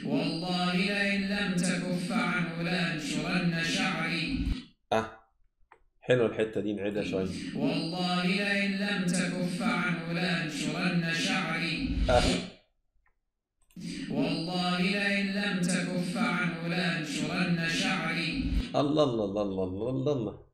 والله لئن لم تكف عنه لأنشرن شعري اه حلو الحته دي نعيدها شويه والله لئن لم تكف عنه لأنشرن شعري اه والله لئن لم تكف عنه لأنشرن شعري الله الله الله الله الله الله الله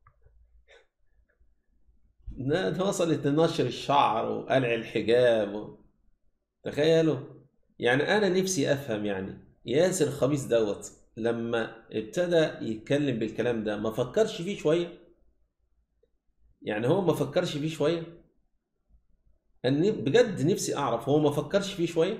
نا- ده وصلت لنشر الشعر وقلع الحجاب و... تخيلوا يعني انا نفسي افهم يعني ياسر خميس دوت لما ابتدى يتكلم بالكلام ده ما فكرش فيه شويه يعني هو ما فكرش فيه شويه أني بجد نفسي اعرف هو ما فكرش فيه شويه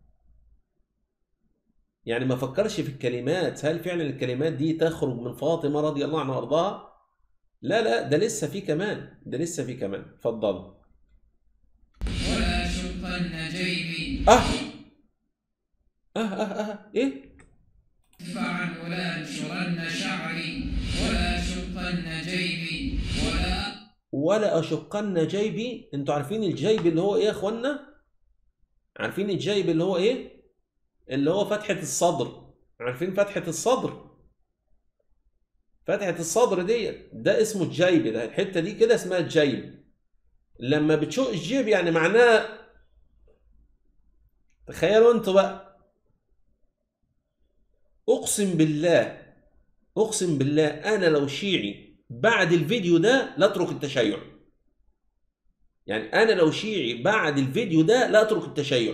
يعني ما فكرش في الكلمات هل فعلا الكلمات دي تخرج من فاطمه رضي الله عنها وارضاها لا لا ده لسه في كمان ده لسه في كمان اتفضل ولا أشقن جيبي اه اه اه اه ايه عنه لأنشرن شعري ولا أشقن جيبي ولا ولا اشقن جيبي انتوا عارفين الجيب اللي هو ايه يا اخوانا عارفين الجيب اللي هو ايه اللي هو فتحة الصدر عارفين فتحة الصدر فتحة الصدر دي ده اسمه الجيب ده الحتة دي كده اسمها الجيب لما بتشق الجيب يعني معناه تخيلوا انتوا بقى اقسم بالله اقسم بالله انا لو شيعي بعد الفيديو ده لا اترك التشيع يعني انا لو شيعي بعد الفيديو ده لا اترك التشيع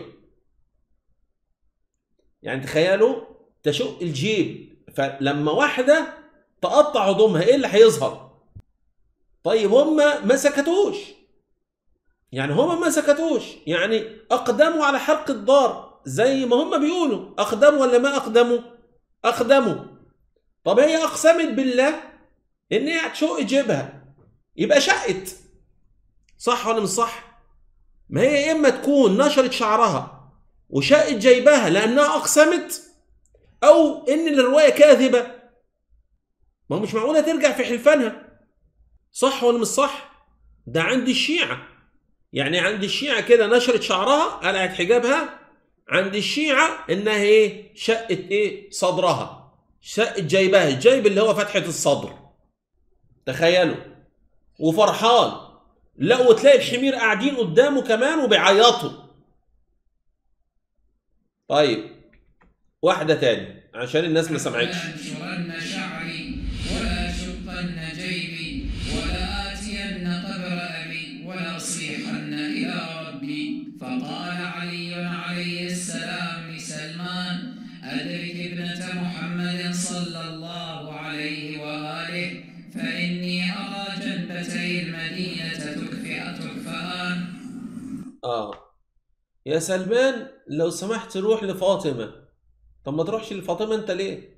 يعني تخيلوا تشق الجيب فلما واحده تقطع هدومها ايه اللي هيظهر طيب هم ما سكتوش يعني هم ما سكتوش يعني اقدموا على حرق الدار زي ما هم بيقولوا اقدموا ولا ما اقدموا اقدموا طب هي اقسمت بالله ان هي هتشق جيبها يبقى شقت صح ولا مش صح ما هي يا اما تكون نشرت شعرها وشقت جيبها لانها اقسمت او ان الروايه كاذبه ما هو مش معقوله ترجع في حلفانها صح ولا مش صح ده عند الشيعه يعني عند الشيعه كده نشرت شعرها قلعت حجابها عند الشيعه انها ايه شقت ايه صدرها شقت جيبها الجيب اللي هو فتحه الصدر تخيلوا وفرحان لا وتلاقي الحمير قاعدين قدامه كمان وبيعيطوا طيب واحدة تاني عشان الناس ما سمعتش لأنشرن شعري ولا أشقن جيبي ولا آتين قبر أبي ولا أصيحن إلى ربي فقال علي عليه السلام لسلمان أدرك ابنة محمد صلى الله عليه وآله فإني أرى جنبتي المدينة تكفئ تكفأان اه يا سلمان لو سمحت روح لفاطمة طب ما تروحش لفاطمة انت ليه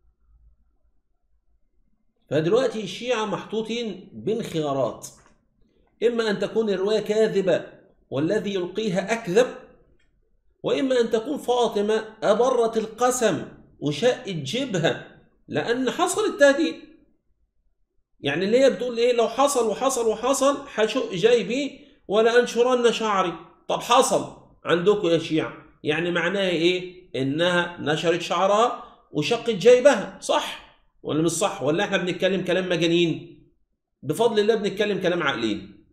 فدلوقتي الشيعة محطوطين بين خيارات إما أن تكون الرواية كاذبة والذي يلقيها أكذب وإما أن تكون فاطمة أبرت القسم وشقت جيبها لأن حصل التهديد يعني اللي هي بتقول إيه لو حصل وحصل وحصل هشق جيبي ولا أنشرن شعري طب حصل عندكم يا شيعة يعني معناها إيه إنها نشرت شعرها وشقت جيبها صح ولا مش صح ولا احنا بنتكلم كلام مجانين بفضل الله بنتكلم كلام عاقلين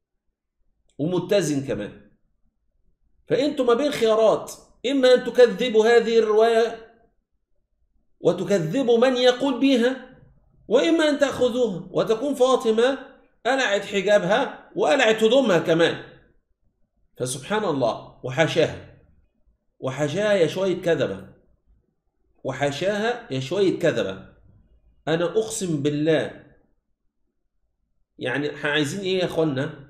ومتزن كمان فانتم ما بين خيارات اما ان تكذبوا هذه الروايه وتكذبوا من يقول بها واما ان تاخذوها وتكون فاطمه قلعت حجابها وقلعت هدومها كمان فسبحان الله وحاشاها وحاشاها يا شويه كذبه وحاشاها يا شويه كذبه انا اقسم بالله يعني احنا عايزين ايه يا اخوانا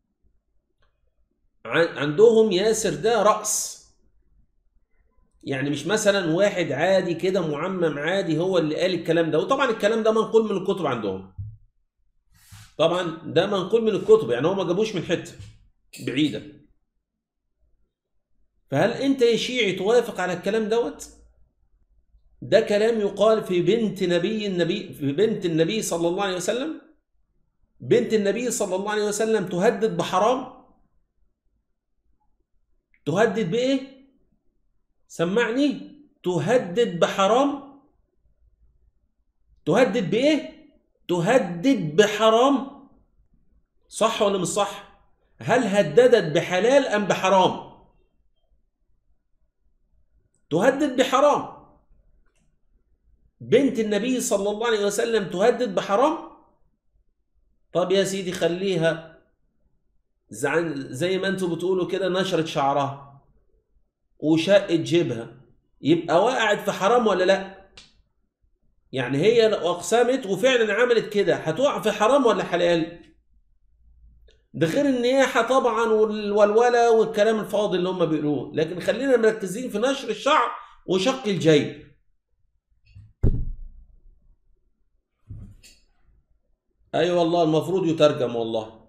عن- عندهم ياسر ده رأس يعني مش مثلا واحد عادي كده معمم عادي هو اللي قال الكلام ده وطبعا الكلام ده منقول من الكتب عندهم طبعا ده منقول من الكتب يعني هو ما جابوش من حته بعيده فهل انت يا شيعي توافق على الكلام دوت ده كلام يقال في بنت نبي النبي في بنت النبي صلى الله عليه وسلم بنت النبي صلى الله عليه وسلم تهدد بحرام تهدد بايه سمعني تهدد بحرام تهدد بايه تهدد بحرام صح ولا مش صح هل هددت بحلال ام بحرام تهدد بحرام بنت النبي صلى الله عليه وسلم تهدد بحرام طب يا سيدي خليها زعن- زي ما انتوا بتقولوا كده نشرت شعرها وشقت جيبها يبقى وقعت في حرام ولا لا يعني هي اقسمت وفعلا عملت كده هتقع في حرام ولا حلال ده غير النياحة طبعا والولولة والكلام الفاضي اللي هم بيقولوه لكن خلينا مركزين في نشر الشعر وشق الجيب اي أيوة والله المفروض يترجم والله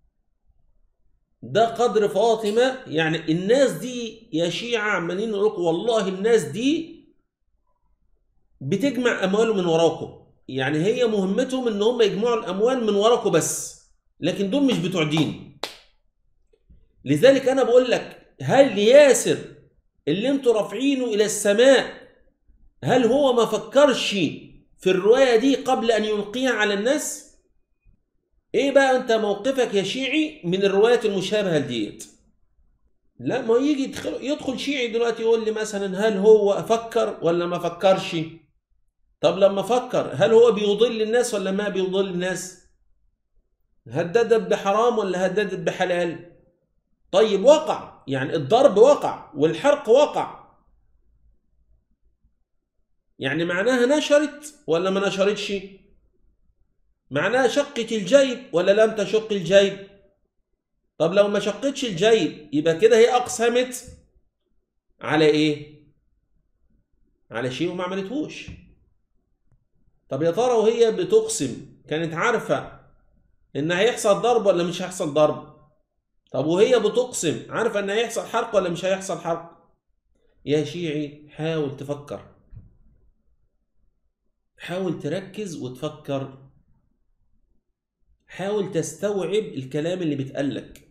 ده قدر فاطمه يعني الناس دي يا شيعه عمالين يقول لكم والله الناس دي بتجمع اموال من وراكم يعني هي مهمتهم ان هم يجمعوا الاموال من وراكم بس لكن دول مش بتوع دين لذلك انا بقول لك هل ياسر اللي انتوا رافعينه الى السماء هل هو ما فكرش في الروايه دي قبل ان يلقيها على الناس ايه بقى انت موقفك يا شيعي من الروايات المشابهه لديت لا ما يجي يدخل, يدخل شيعي دلوقتي يقول لي مثلا هل هو فكر ولا ما فكرش طب لما فكر هل هو بيضل الناس ولا ما بيضل الناس هددت بحرام ولا هددت بحلال طيب وقع يعني الضرب وقع والحرق وقع يعني معناها نشرت ولا ما نشرتش معناها شقت الجيب ولا لم تشق الجيب طب لو ما شقتش الجيب يبقى كده هي اقسمت على ايه على شيء وما عملتهوش طب يا ترى وهي بتقسم كانت عارفه ان هيحصل ضرب ولا مش هيحصل ضرب طب وهي بتقسم عارفه ان هيحصل حرق ولا مش هيحصل حرق يا شيعي حاول تفكر حاول تركز وتفكر حاول تستوعب الكلام اللي بيتقالك